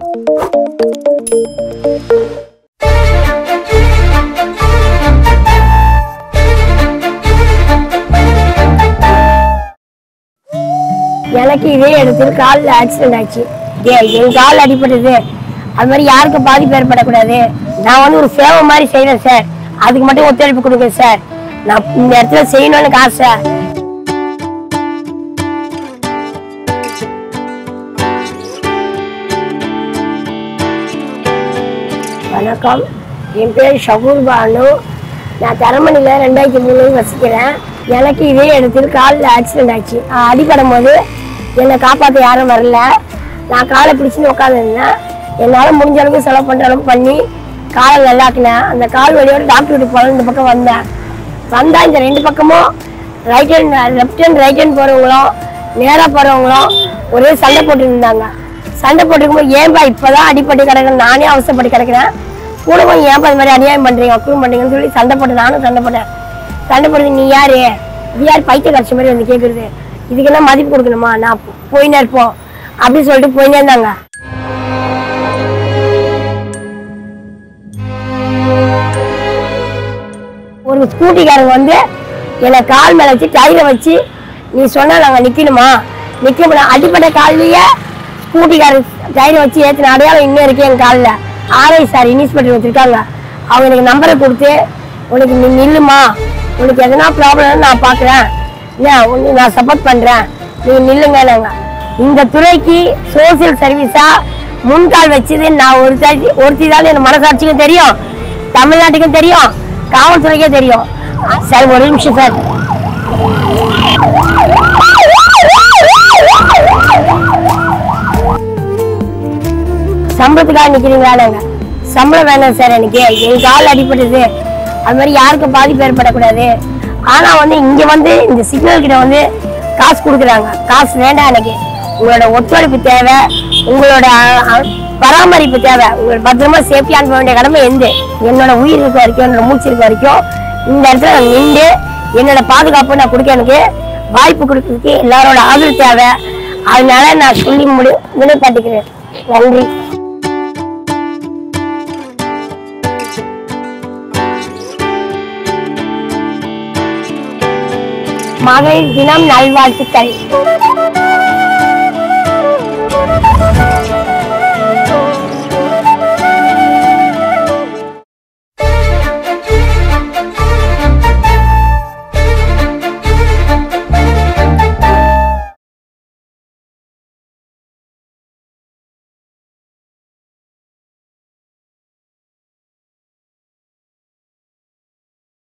எனக்கு இதே இடத்துல காலில் ஆக்சிடென்ட் ஆச்சு ஏ என் கால் அடிபட்டது அது மாதிரி யாருக்கும் பாதிப்பு ஏற்படக்கூடாது நான் வந்து ஒரு சேவை மாதிரி செய்யறேன் சார் அதுக்கு மட்டும் ஒத்துழைப்பு கொடுங்க சார் நான் இந்த இடத்துல செய்யணும்னு எனக்கு ஆசை வணக்கம் என் பேர் ஷகூர் பானு நான் தரமணியில் ரெண்டாயிரத்தி மூணு வசிக்கிறேன் எனக்கு இதே இடத்துல காலில் ஆக்சிடென்ட் ஆச்சு நான் அடிபடும் போது என்னை காப்பாற்ற யாரும் வரல நான் காலை பிடிச்சின்னு உட்காந்துருந்தேன் என்னால் முடிஞ்ச அளவுக்கு செலவு பண்ணுற அளவுக்கு பண்ணி காலை நல்லாக்கினேன் அந்த கால் வழியோட டாக்டர் வீட்டுக்கு போகலாம் இந்த பக்கம் வந்தேன் வந்தால் இந்த ரெண்டு பக்கமும் right hand left hand right hand போகிறவங்களும் நேராக போகிறவங்களும் ஒரே சண்டை போட்டு இருந்தாங்க சண்டை போட்டுருக்கும்போது ஏன்பா இப்பதான் அடிப்பட்டு கிடக்குறேன் நானே அவசரப்பட்டு கிடக்குறேன் கூட போய் ஏன்பா இது மாதிரி அநியாயம் பண்றீங்க அக்குறம் பண்றீங்கன்னு சொல்லி சண்டை போட்டு நானும் சண்டை போட்டேன் சண்டை போட்டு நீ யாரு இது யார் பைத்திய கட்சி மாதிரி வந்து கேட்குறது இதுக்கெல்லாம் மதிப்பு கொடுக்கணுமா நான் போ- போயினே இருப்போம் அப்படின்னு சொல்லிட்டு போயினே இருந்தாங்க ஒரு ஸ்கூட்டிக்காரங்க வந்து என்னை கால் மேல வச்சு டயரை வச்சு நீ சொன்னா நாங்க நிக்கணுமா நிக்க முடியும் அடிப்பட்ட கால்லயே ஸ்கூட்டிக்காரர் டயரை வச்சு ஏத்தின அடையாளம் இன்னும் இருக்கு என் காலில் ஆர்ஐ சார் இன்ஸ்பெக்டர் வச்சிருக்காங்க அவங்க எனக்கு நம்பரை கொடுத்து உனக்கு நீ நில்லுமா உனக்கு எதனா ப்ராப்ளம் நான் பார்க்குறேன் இல்லை உனக்கு நான் சப்போர்ட் பண்றேன் நீ நில்லுங்க நாங்க இந்த துறைக்கு சோசியல் சர்வீஸா முன்கால் வச்சது நான் ஒரு ஒருத்தி தான் எனக்கு மனசாட்சிக்கும் தெரியும் தமிழ்நாட்டுக்கும் தெரியும் காவல்துறைக்கே தெரியும் சார் ஒரு நிமிஷம் சார் சம்பளத்துக்காக நிக்கிறீங்களா நாங்க சம்பளம் வேணாம் சார் எனக்கு என் கால் அடிபட்டது அது மாதிரி யாருக்கும் பாதிப்பு ஏற்படக்கூடாது ஆனா வந்து இங்க வந்து இந்த சிக்னல் கிட்ட வந்து காசு கொடுக்குறாங்க காசு வேண்டாம் எனக்கு உங்களோட ஒத்துழைப்பு தேவை உங்களோட அ- அ- பராமரிப்பு தேவை உங்களோட பத்திரமா சேஃப்டி அனுப்ப வேண்டிய கடமை எந்த என்னோட உயிர் இருக்க வரைக்கும் என்னோட மூச்சு இருக்க வரைக்கும் இந்த இடத்துல நான் நின்று என்னோட பாதுகாப்பு நான் கொடுக்க எனக்கு வாய்ப்பு கொடுக்கறதுக்கு எல்லாரோட ஆதரவு தேவை அதனால நான் சொல்லி முடி விடைப்பாட்டுக்கிறேன் நன்றி மகளிர் தினம் நல்வாழ்த்துக்கள்